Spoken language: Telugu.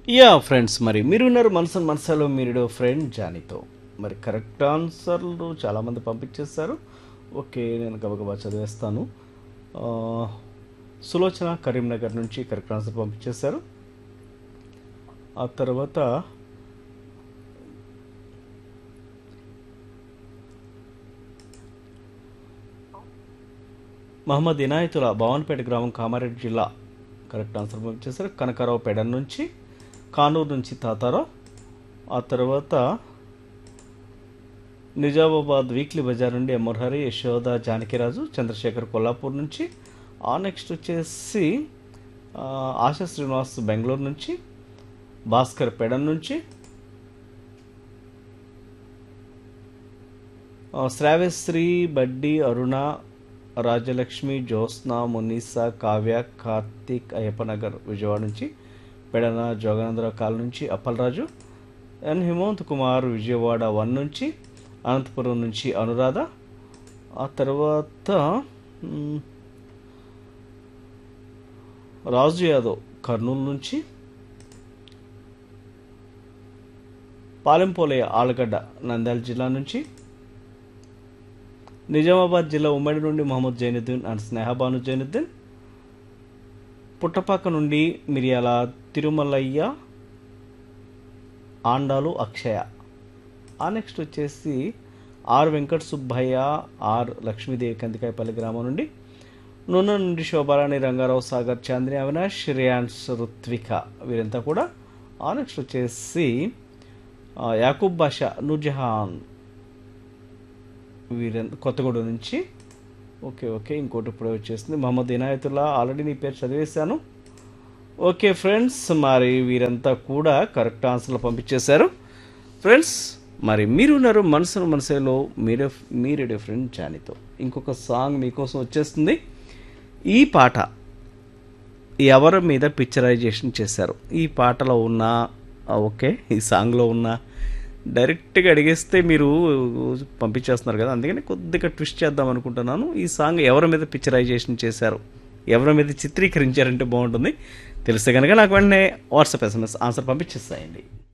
యా ఫ్రెండ్స్ మరి మీరు ఉన్నారు మనసు మనసులో మీరు ఫ్రెండ్ జానీతో మరి కరెక్ట్ ఆన్సర్లు చాలామంది పంపించేస్తారు ఓకే నేను గబగబా చదివేస్తాను ఆ, సులోచన కరీంనగర్ నుంచి కరెక్ట్ ఆన్సర్ పంపించేశారు ఆ తర్వాత మహమ్మద్ ఇనాయతుల భవన్పేట గ్రామం కామారెడ్డి జిల్లా కరెక్ట్ ఆన్సర్ పంపించేశారు కనకారావు పెడన్ నుంచి కానూరు నుంచి తాతారావు ఆ తర్వాత నిజామాబాద్ వీక్లీ బజార్ నుండి మురహరి యశోద జానకిరాజు చంద్రశేఖర్ కొల్లాపూర్ నుంచి ఆ నెక్స్ట్ వచ్చేసి ఆ, ఆశా శ్రీనివాస్ బెంగళూరు నుంచి భాస్కర్ పెడన్ నుంచి ఆ, శ్రావ్యశ్రీ బడ్డి అరుణ రాజలక్ష్మి జ్యోత్స్న మునీసా కావ్య కార్తీక్ అయ్యప్పనగర్ విజయవాడ నుంచి పెడన జోగానందరావు కాల్ నుంచి అప్పలరాజు ఎన్ హిమంత్ కుమార్ విజయవాడ వన్ నుంచి అనంతపురం నుంచి అనురాధ ఆ తర్వాత మ్, రాజు యాదవ్ కర్నూలు నుంచి పాలెంపోలే ఆలగడ్డ నంద్యాల జిల్లా నుంచి నిజామాబాద్ జిల్లా ఉమ్మడి నుండి మహమ్మద్ జైనుద్దీన్ అండ్ స్నేహబాను జైనుద్దీన్ పుట్టపాక నుండి మిరియాల తిరుమలయ్య ఆండాలు అక్షయ ఆ నెక్స్ట్ వచ్చేసి ఆర్ వెంకట సుబ్బయ్య ఆర్ లక్ష్మీదేవి కందికాయపల్లి గ్రామం నుండి నూనె నుండి శోభారాణి రంగారావు సాగర్ చాంద్రి అవినాష్ రియాన్స్ రుత్విక వీరంతా కూడా ఆ నెక్స్ట్ వచ్చేసి ఆ, యాకూబ్ బాషా నూర్జహాన్ వీరంత కొత్తగూడ నుంచి ఓకే ఓకే ఇంకోటి ఇప్పుడే వచ్చేసింది మహమ్మద్ ఇనాయతుల్లా ఆల్రెడీ నీ పేరు చదివేశాను ఓకే ఫ్రెండ్స్ మరి వీరంతా కూడా కరెక్ట్ ఆన్సర్లు పంపించేశారు ఫ్రెండ్స్ మరి మీరున్నారు మనసును మనసులో మీరే మీరే ఫ్రెండ్ జానీతో ఇంకొక సాంగ్ మీకోసం వచ్చేస్తుంది ఈ పాట ఎవరి మీద పిక్చరైజేషన్ చేశారు ఈ పాటలో ఉన్న ఆ, ఓకే ఈ సాంగ్లో ఉన్న డైరెక్ట్గా అడిగేస్తే మీరు పంపించేస్తున్నారు కదా అందుకని కొద్దిగా ట్విస్ట్ చేద్దాం అనుకుంటున్నాను ఈ సాంగ్ ఎవరి మీద పిక్చరైజేషన్ చేశారు ఎవరి మీద చిత్రీకరించారంటే బాగుంటుంది తెలిస్తే కనుక నాకు వెంటనే వాట్సాప్ ఎస్ఎంఎస్ ఆన్సర్ పంపించేస్తాయండి